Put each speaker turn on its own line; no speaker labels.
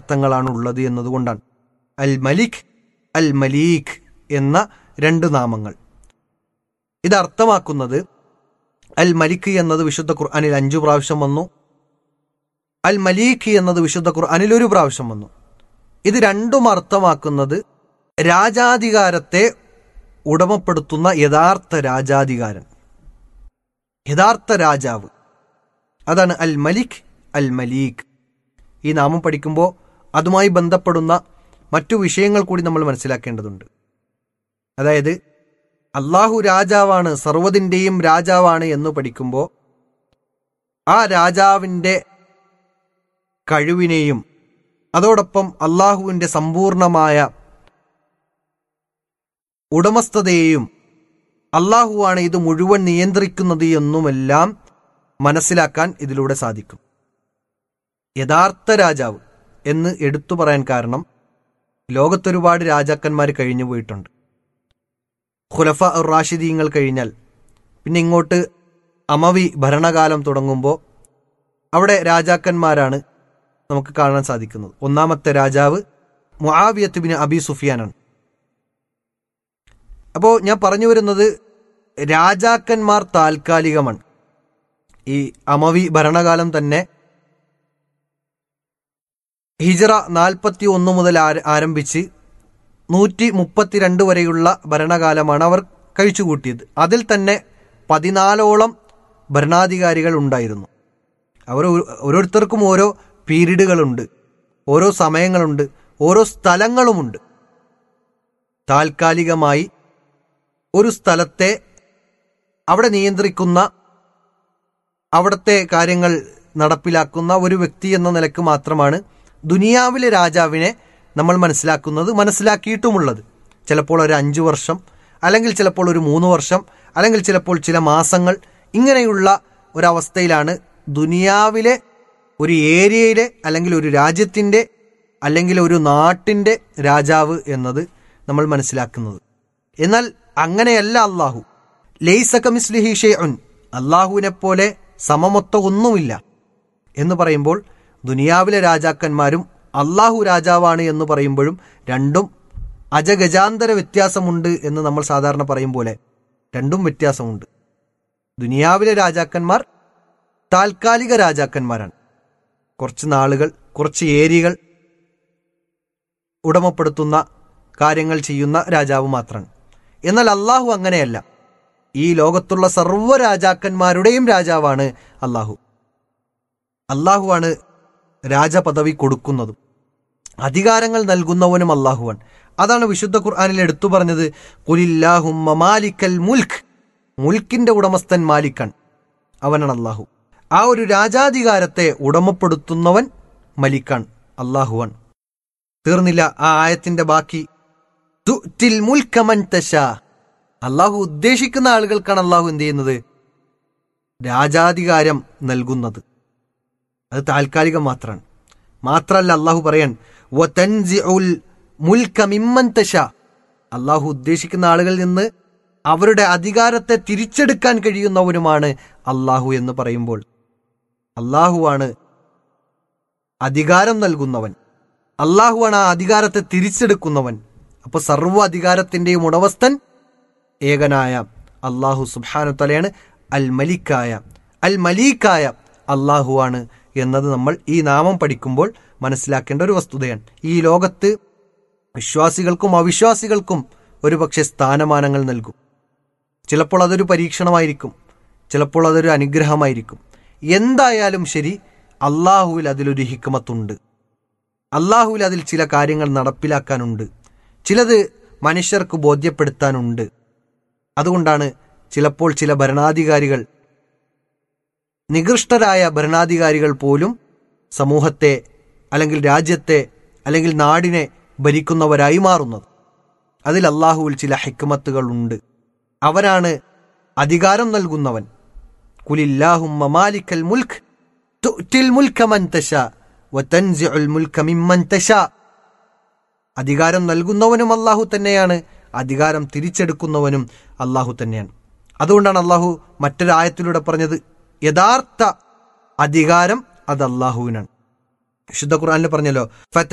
അർത്ഥങ്ങളാണ് ഉള്ളത് എന്നതുകൊണ്ടാണ് അൽ മലിക് അൽ മലീഖ് എന്ന രണ്ട് നാമങ്ങൾ ഇത് അർത്ഥമാക്കുന്നത് അൽ മലിക് എന്നത് വിശുദ്ധ ഖുർആനിൽ അഞ്ചു പ്രാവശ്യം വന്നു അൽ മലീഖ് എന്നത് വിശുദ്ധ ഖുർആനിൽ ഒരു പ്രാവശ്യം വന്നു ഇത് രണ്ടും അർത്ഥമാക്കുന്നത് രാജാധികാരത്തെ ഉടമപ്പെടുത്തുന്ന യഥാർത്ഥ രാജാധികാരൻ യഥാർത്ഥ രാജാവ് അതാണ് അൽ മലിക് അൽ മലീഖ് ഈ നാമം പഠിക്കുമ്പോൾ അതുമായി ബന്ധപ്പെടുന്ന മറ്റു വിഷയങ്ങൾ കൂടി നമ്മൾ മനസ്സിലാക്കേണ്ടതുണ്ട് അതായത് അള്ളാഹു രാജാവാണ് സർവ്വതിൻ്റെയും രാജാവാണ് എന്ന് പഠിക്കുമ്പോൾ ആ രാജാവിൻ്റെ കഴിവിനെയും അതോടൊപ്പം അള്ളാഹുവിൻ്റെ സമ്പൂർണമായ ഉടമസ്ഥതയെയും അള്ളാഹുവാണ് ഇത് മുഴുവൻ നിയന്ത്രിക്കുന്നത് എന്നുമെല്ലാം മനസ്സിലാക്കാൻ ഇതിലൂടെ സാധിക്കും യഥാർത്ഥ രാജാവ് എന്ന് എടുത്തു പറയാൻ കാരണം ലോകത്തൊരുപാട് രാജാക്കന്മാർ കഴിഞ്ഞു പോയിട്ടുണ്ട് ഖുലഫ റാഷിദീങ്ങൾ കഴിഞ്ഞാൽ പിന്നെ ഇങ്ങോട്ട് അമവി ഭരണകാലം തുടങ്ങുമ്പോൾ അവിടെ രാജാക്കന്മാരാണ് നമുക്ക് കാണാൻ സാധിക്കുന്നത് ഒന്നാമത്തെ രാജാവ് മുആവിയത്ത് ബിൻ അബി സുഫിയാനാണ് അപ്പോൾ ഞാൻ പറഞ്ഞു വരുന്നത് രാജാക്കന്മാർ താൽക്കാലികമാണ് ഈ അമവി ഭരണകാലം തന്നെ ഹിജറ നാൽപ്പത്തി ഒന്ന് മുതൽ ആര- ആരംഭിച്ച് നൂറ്റി മുപ്പത്തിരണ്ട് വരെയുള്ള ഭരണകാലമാണ് അവർ കഴിച്ചുകൂട്ടിയത് അതിൽ തന്നെ പതിനാലോളം ഭരണാധികാരികൾ ഉണ്ടായിരുന്നു അവർ ഒരു- ഓരോരുത്തർക്കും ഓരോ പീരീഡുകളുണ്ട് ഓരോ സമയങ്ങളുണ്ട് ഓരോ സ്ഥലങ്ങളുമുണ്ട് താൽക്കാലികമായി ഒരു സ്ഥലത്തെ അവിടെ നിയന്ത്രിക്കുന്ന അവിടുത്തെ കാര്യങ്ങൾ നടപ്പിലാക്കുന്ന ഒരു വ്യക്തി എന്ന നിലക്ക് മാത്രമാണ് ദുനിയാവിലെ രാജാവിനെ നമ്മൾ മനസ്സിലാക്കുന്നത് മനസ്സിലാക്കിയിട്ടുമുള്ളത് ചിലപ്പോൾ ഒരു അഞ്ചു വർഷം അല്ലെങ്കിൽ ചിലപ്പോൾ ഒരു മൂന്ന് വർഷം അല്ലെങ്കിൽ ചിലപ്പോൾ ചില മാസങ്ങൾ ഇങ്ങനെയുള്ള ഒരവസ്ഥയിലാണ് ദുനിയാവിലെ ഒരു ഏരിയയിലെ അല്ലെങ്കിൽ ഒരു രാജ്യത്തിൻ്റെ അല്ലെങ്കിൽ ഒരു നാട്ടിൻ്റെ രാജാവ് എന്നത് നമ്മൾ മനസ്സിലാക്കുന്നത് എന്നാൽ അങ്ങനെയല്ല അള്ളാഹു ലെയ്സകമിസ്ലിഹി ഷെയ്ഉൻ അള്ളാഹുവിനെ പോലെ സമമൊത്ത ഒന്നുമില്ല എന്ന് പറയുമ്പോൾ ദുനിയാവിലെ രാജാക്കന്മാരും അള്ളാഹു രാജാവാണ് എന്ന് പറയുമ്പോഴും രണ്ടും അജഗജാന്തര വ്യത്യാസമുണ്ട് എന്ന് നമ്മൾ സാധാരണ പറയും പോലെ രണ്ടും വ്യത്യാസമുണ്ട് ദുനിയാവിലെ രാജാക്കന്മാർ താൽക്കാലിക രാജാക്കന്മാരാണ് കുറച്ച് നാളുകൾ കുറച്ച് ഏരിയകൾ ഉടമപ്പെടുത്തുന്ന കാര്യങ്ങൾ ചെയ്യുന്ന രാജാവ് മാത്രമാണ് എന്നാൽ അള്ളാഹു അങ്ങനെയല്ല ഈ ലോകത്തുള്ള സർവ്വ രാജാക്കന്മാരുടെയും രാജാവാണ് അള്ളാഹു അള്ളാഹുവാണ് രാജപദവി കൊടുക്കുന്നതും അധികാരങ്ങൾ നൽകുന്നവനും അള്ളാഹുവാൻ അതാണ് വിശുദ്ധ ഖുർആാനിൽ എടുത്തു പറഞ്ഞത് കുലില്ലാഹുമ്മ മാലിക്കൽ മുൽഖ് മുൽക്കിന്റെ ഉടമസ്ഥൻ മാലിക്കൻ അവനാണ് അള്ളാഹു ആ ഒരു രാജാധികാരത്തെ ഉടമപ്പെടുത്തുന്നവൻ മലിക്കാൻ അള്ളാഹുവാൻ തീർന്നില്ല ആ ആയത്തിന്റെ ബാക്കി തുറ്റിൽ മുൽക്കമൻ തശാ അള്ളാഹു ഉദ്ദേശിക്കുന്ന ആളുകൾക്കാണ് അള്ളാഹു എന്ത് ചെയ്യുന്നത് രാജാധികാരം നൽകുന്നത് അത് താൽക്കാലികം മാത്രമാണ് മാത്രല്ല അള്ളാഹു പറയാൻ "വതൻസിഉൽ മുൽക മിമ്മൻ തശാ." അള്ളാഹു ഉദ്ദേശിക്കുന്ന ആളുകളിൽ നിന്ന് അവരുടെ അധികാരത്തെ തിരിച്ചെടുക്കാൻ കഴിയുന്നവനുമാണ് അള്ളാഹു എന്ന് പറയുമ്പോൾ അള്ളാഹുവാണ് അധികാരം നൽകുന്നവൻ അള്ളാഹുവാണ് ആ അധികാരത്തെ തിരിച്ചെടുക്കുന്നവൻ അപ്പൊ സർവ്വ അധികാരത്തിന്റെയും ഉടമസ്ഥൻ ഏകനായ അള്ളാഹു സുബ്ഹാനു തലയാണ് അൽ മലിക്കായ അൽ മലീക്കായ അള്ളാഹുവാണ് എന്നത് നമ്മൾ ഈ നാമം പഠിക്കുമ്പോൾ മനസ്സിലാക്കേണ്ട ഒരു വസ്തുതയാണ് ഈ ലോകത്ത് വിശ്വാസികൾക്കും അവിശ്വാസികൾക്കും ഒരുപക്ഷെ സ്ഥാനമാനങ്ങൾ നൽകും ചിലപ്പോൾ അതൊരു പരീക്ഷണമായിരിക്കും ചിലപ്പോൾ അതൊരു അനുഗ്രഹമായിരിക്കും എന്തായാലും ശരി അള്ളാഹുവിൽ അതിലൊരു ഹിക്മത്തുണ്ട് അള്ളാഹുവിൽ അതിൽ ചില കാര്യങ്ങൾ നടപ്പിലാക്കാനുണ്ട് ചിലത് മനുഷ്യർക്ക് ബോധ്യപ്പെടുത്താനുണ്ട് അതുകൊണ്ടാണ് ചിലപ്പോൾ ചില ഭരണാധികാരികൾ നികൃഷ്ടരായ ഭരണാധികാരികൾ പോലും സമൂഹത്തെ അല്ലെങ്കിൽ രാജ്യത്തെ അല്ലെങ്കിൽ നാടിനെ ഭരിക്കുന്നവരായി മാറുന്നത് അതിൽ അള്ളാഹുവിൽ ചില ഹിക്മത്തുകൾ ഉണ്ട് അവനാണ് അധികാരം നൽകുന്നവൻ കുലില്ലാഹുമ്മ മാലിക്കൽ മുൽക്ക് തുറ്റിൽ മുൽക്ക മൻ തശാ വതൻസിഉൽ മുൽക്ക മിമ്മൻ തശാ അധികാരം നൽകുന്നവനും അള്ളാഹു തന്നെയാണ് അധികാരം തിരിച്ചെടുക്കുന്നവനും അള്ളാഹു തന്നെയാണ് അതുകൊണ്ടാണ് അള്ളാഹു മറ്റൊരായത്തിലൂടെ പറഞ്ഞത് യഥാർത്ഥ അധികാരം അത് അള്ളാഹുവിനാണ് വിശുദ്ധ ഖുർആനിൽ പറഞ്ഞല്ലോ